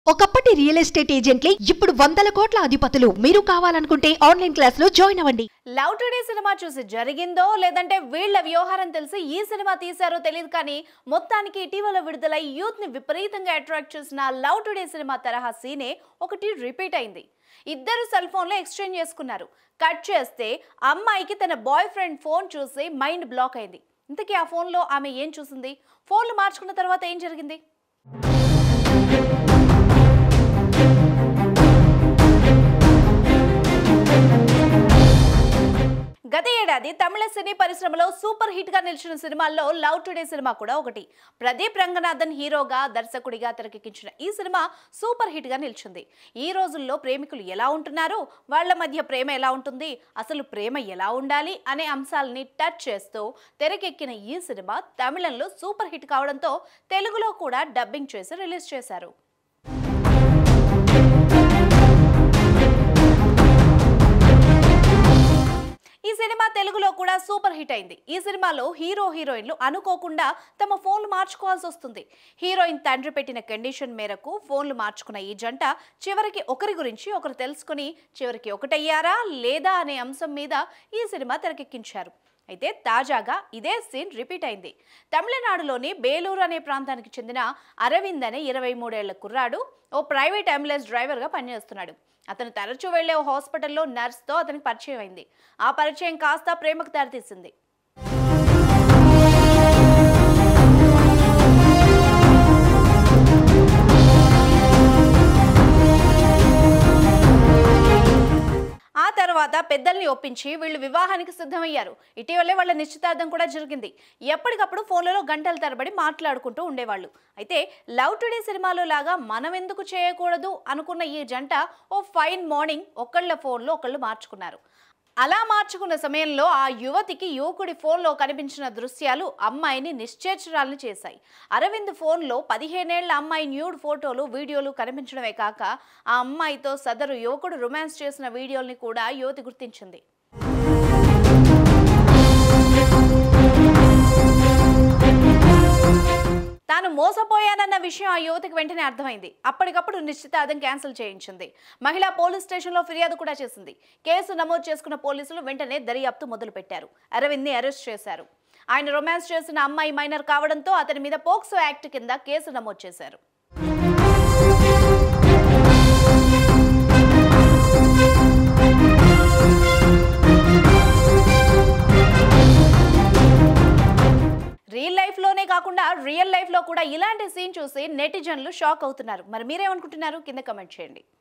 ఒకప్పటి real estate ఏజెంట్లే ఇప్పుడు వందల కోట్ల అధిపతులు మీరు కావాలనుకుంటే ఆన్లైన్ క్లాస్ లో జాయిన్ అవ్వండి లవ్ టుడే సినిమా చూసి జరిగిందో లేదంటే వీళ్ళ వ్యవహారం తెలిసి ఈ సినిమా తీశారో తెలియదు కానీ మొత్తానికి ఇటీవల విడుదలై యూత్ ని విపరీతంగా అట్రాక్ట్ చేసిన లవ్ టుడే సినిమా తరహా సీనే ఒకటి రిపీట్ అయింది ఇద్దరు సెల్ ఫోన్లో ఎక్స్చేంజ్ చేసుకున్నారు కట్ చేస్తే అమ్మాయికి తన బాయ్ ఫ్రెండ్ ఫోన్ చూసి మైండ్ బ్లాక్ అయింది ఇంతకీ ఆ ఫోన్లో ఆమె ఏం చూసింది ఫోన్లు మార్చుకున్న తర్వాత ఏం జరిగింది గత ఏడాది తమిళ సినీ పరిశ్రమలో సూపర్ హిట్ గా నిలిచిన సినిమాల్లో లవ్ టుడే సినిమా కూడా ఒకటి ప్రదీప్ రంగనాథన్ హీరోగా దర్శకుడిగా తెరకెక్కించిన ఈ సినిమా సూపర్ హిట్ గా నిలిచింది ఈ రోజుల్లో ప్రేమికులు ఎలా ఉంటున్నారు వాళ్ళ మధ్య ప్రేమ ఎలా ఉంటుంది అసలు ప్రేమ ఎలా ఉండాలి అనే అంశాలని టచ్ చేస్తూ తెరకెక్కిన ఈ సినిమా తమిళంలో సూపర్ హిట్ కావడంతో తెలుగులో కూడా డబ్బింగ్ చేసి రిలీజ్ చేశారు ఈ సినిమా తెలుగులో కూడా సూపర్ హిట్ అయింది ఈ సినిమాలో హీరో హీరోయిన్లు అనుకోకుండా తమ ఫోన్లు మార్చుకోవాల్సి వస్తుంది హీరోయిన్ తండ్రి పెట్టిన కండిషన్ మేరకు ఫోన్లు మార్చుకున్న ఈ జంట చివరికి ఒకరి గురించి ఒకరు తెలుసుకుని చివరికి ఒకటయ్యారా లేదా అనే అంశం మీద ఈ సినిమా తెరకెక్కించారు అయితే తాజాగా ఇదే సీన్ రిపీట్ అయింది తమిళనాడులోని బేలూరు అనే ప్రాంతానికి చెందిన అరవింద్ అనే ఇరవై మూడేళ్ల కుర్రాడు ఓ ప్రైవేట్ అంబులెన్స్ డ్రైవర్గా పనిచేస్తున్నాడు అతను తరచూ వెళ్లే ఓ హాస్పిటల్లో నర్స్తో అతనికి పరిచయం అయింది ఆ పరిచయం కాస్త ప్రేమకు దారితీసింది ఆ తర్వాత పెద్దల్ని ఒప్పించి వీళ్ళు వివాహానికి సిద్ధమయ్యారు ఇటీవలే వాళ్ళ నిశ్చితార్థం కూడా జరిగింది ఎప్పటికప్పుడు ఫోన్లలో గంటల తరబడి మాట్లాడుకుంటూ ఉండేవాళ్ళు అయితే లవ్ టుడే సినిమాలో లాగా మనం ఎందుకు చేయకూడదు అనుకున్న ఈ జంట ఓ ఫైన్ మార్నింగ్ ఒకళ్ళ ఫోన్లో ఒకళ్ళు మార్చుకున్నారు అలా మార్చుకున్న సమయంలో ఆ యువతికి యువకుడి ఫోన్లో కనిపించిన దృశ్యాలు అమ్మాయిని నిశ్చేర్చురాలని చేశాయి అరవింద్ ఫోన్లో పదిహేనేళ్ల అమ్మాయి న్యూడ్ ఫోటోలు వీడియోలు కనిపించడమే కాక ఆ అమ్మాయితో సదరు యువకుడు రొమాన్స్ చేసిన వీడియోల్ని కూడా యువతి గుర్తించింది తాను మోసపోయానన్న విషయం ఆ యువతికి వెంటనే అర్థమైంది అప్పటికప్పుడు నిశ్చితార్థం క్యాన్సిల్ చేయించింది మహిళ పోలీస్ స్టేషన్లో ఫిర్యాదు కూడా చేసింది కేసు నమోదు చేసుకున్న పోలీసులు వెంటనే దర్యాప్తు మొదలుపెట్టారు అరవింద్ని అరెస్ట్ చేశారు ఆయన రొమాన్స్ చేసిన అమ్మాయి మైనర్ కావడంతో అతని మీద పోక్సో యాక్ట్ కింద కేసు నమోదు చేశారు రియల్ లైఫ్ లోనే కాకుండా రియల్ లైఫ్ లో కూడా ఇలాంటి సీన్ చూసి నెటిజన్లు షాక్ అవుతున్నారు మరి మీరేమనుకుంటున్నారు కింద కమెంట్ చేయండి